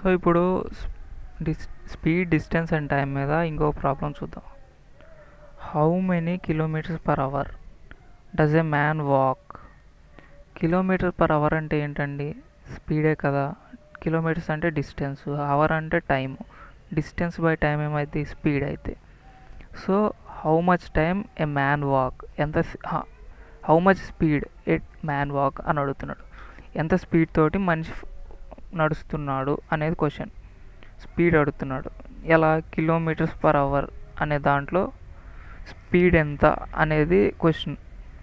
so ఇప్పుడు this speed distance and time మీద ఇంకో ప్రాబ్లం చూద్దాం how many kilometres per hour does a man walk kilometre per hour అంటే ఏంటండి స్పీడే కదా కిలోమీటర్స్ అంటే డిస్టెన్స్ అవర్ అంటే టైం డిస్టెన్స్ బై టైం ఏమైతే స్పీడ్ అయితే so how much time a man walk ఎంత how much speed a man walk అని అడుగుతున్నాడు ఎంత స్పీడ్ తోటి మనిషి నడుస్తున్నాడు అనేది క్వశ్చన్ స్పీడ్ అడుగుతున్నాడు ఎలా కిలోమీటర్స్ పర్ అవర్ అనే దాంట్లో స్పీడ్ ఎంత అనేది క్వశ్చన్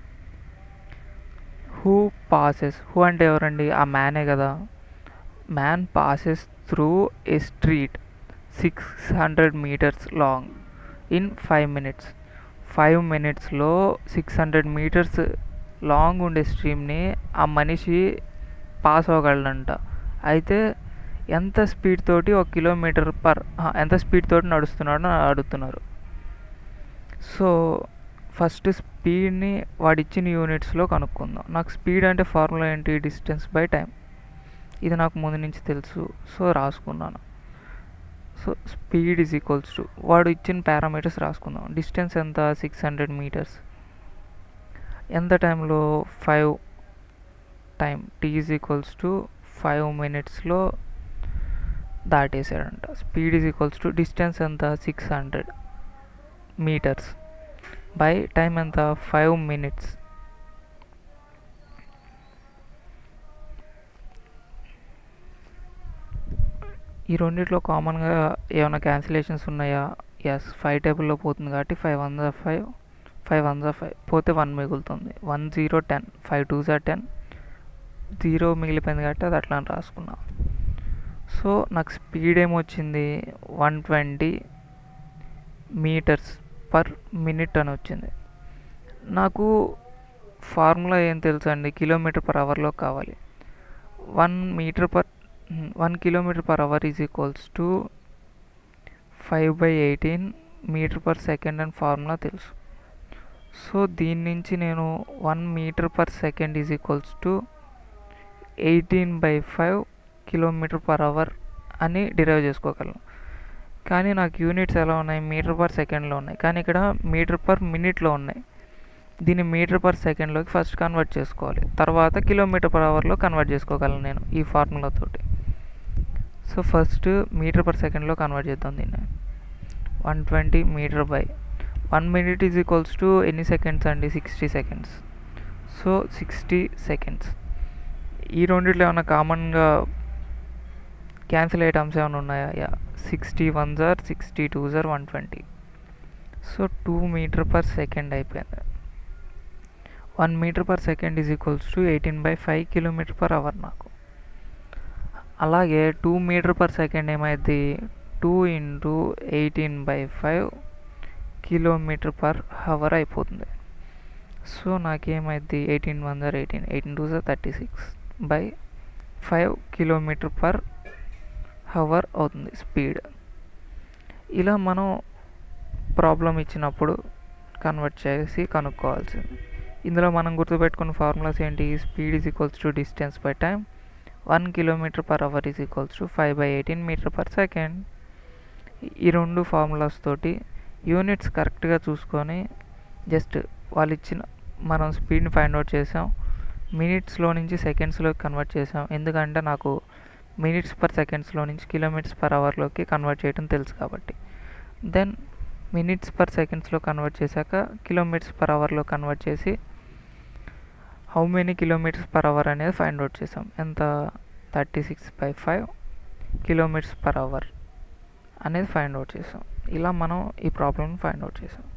హూ పాసెస్ హూ అంటే ఎవరండి ఆ మ్యానే కదా man passes through a street six hundred metres long in five minutes five మినిట్స్లో సిక్స్ హండ్రెడ్ మీటర్స్ లాంగ్ ఉండే స్ట్రీమ్ని ఆ మనిషి పాస్ అవ్వగలడంట అయితే ఎంత స్పీడ్ తోటి ఒక కిలోమీటర్ పర్ ఎంత స్పీడ్ తోటి నడుస్తున్నాడో అని అడుగుతున్నారు సో ఫస్ట్ స్పీడ్ని వాడిచ్చిన యూనిట్స్లో కనుక్కుందాం నాకు స్పీడ్ అంటే ఫార్ములా ఏంటి డిస్టెన్స్ బై టైం ఇది నాకు ముందు నుంచి తెలుసు సో రాసుకున్నాను so speed is equals to వాడు ఇచ్చిన పారామీటర్స్ రాసుకుందాం డిస్టెన్స్ ఎంత సిక్స్ హండ్రెడ్ మీటర్స్ ఎంత టైంలో five time T is equals to five మినిట్స్లో దాటేసాడంట speed is equals to distance ఎంత six hundred metres by time ఎంత ఫైవ్ మినిట్స్ ఈ రెండిట్లో కామన్గా ఏమైనా క్యాన్సిలేషన్స్ ఉన్నాయా ఎస్ ఫైవ్ టేబుల్లో పోతుంది కాబట్టి ఫైవ్ వన్ జా ఫైవ్ ఫైవ్ వన్ జా ఫైవ్ పోతే వన్ మిగులుతుంది one zero ten five two జా టెన్ జీరో మిగిలిపోయింది కాబట్టి అది అట్లా రాసుకున్నా సో నాకు స్పీడ్ ఏమొచ్చింది one twenty metres per minute అని వచ్చింది నాకు ఫార్ములా ఏం తెలుసు అండి కిలోమీటర్ పర్ అవర్లో కావాలి one metre per one kilometre per hour is equals to five by eighteen metre per second అని ఫార్ములా తెలుసు సో దీని నుంచి నేను one metre per second is equals to eighteen by five kilometre per hour అని derive చేసుకోగలను కానీ నాకు units ఎలా ఉన్నాయి మీటర్ పర్ సెకండ్లో ఉన్నాయి కానీ ఇక్కడ మీటర్ పర్ మినిట్లో ఉన్నాయి దీన్ని మీటర్ పర్ సెకండ్లోకి ఫస్ట్ కన్వర్ట్ చేసుకోవాలి తర్వాత కిలోమీటర్ పర్ అవర్లో కన్వర్ట్ చేసుకోగలను నేను ఈ ఫార్ములా తోటి సో ఫస్ట్ మీటర్ పర్ సెకండ్లో కన్వర్ట్ చేద్దాం దీన్ని one twenty metre by one minute is equals to ఎన్ని సెకండ్స్ అండి sixty seconds so sixty seconds ఈ రెండిట్లో ఏమైనా కామన్గా క్యాన్సిల్ అయ్యే టర్మ్స్ ఏమైనా ఉన్నాయా యా సిక్స్టీ వన్ జార్ సిక్స్టీ టూ జార్ one twenty so two metre per second అయిపోయింది one metre per second is equals to eighteen by five kilometre per hour నాకు అలాగే టూ మీటర్ పర్ సెకండ్ ఏమైంది two into eighteen by five kilometre per hour అయిపోతుంది so నాకేమైంది eighteen one జార్ eighteen eighteen two జార్ thirty six by five kilometre per hour అవుతుంది speed ఇలా మనం ప్రాబ్లం ఇచ్చినప్పుడు కన్వర్ట్ చేసి కనుక్కోవాల్సింది ఇందులో మనం గుర్తుపెట్టుకున్న ఫార్ములాస్ ఏంటి speed is equals to distance by time one kilometre per hour is equals to five by eighteen metre per second ఈ రెండు ఫార్ములాస్ తోటి యూనిట్స్ కరెక్ట్గా చూసుకొని జస్ట్ వాళ్ళు ఇచ్చిన మనం స్పీడ్ని ఫైండ్ అవుట్ చేసాం మినిట్స్లో నుంచి సెకండ్స్లోకి కన్వర్ట్ చేసాం ఎందుకంటే నాకు మినిట్స్ పర్ సెకండ్స్లో నుంచి కిలోమీటర్స్ పర్ అవర్లోకి కన్వర్ట్ చేయడం తెలుసు కాబట్టి దెన్ మినిట్స్ పర్ సెకండ్స్లో కన్వర్ట్ చేశాక కిలోమీటర్స్ పర్ అవర్లో కన్వర్ట్ చేసి how many kilometres per hour అనేది ఫైండ్ అవుట్ చేసాం ఎంత thirty six by five kilometres per hour అనేది ఫైండ్ అవుట్ చేసాం ఇలా మనం ఈ ప్రాబ్లమ్ని ఫైండ్ అవుట్ చేసాం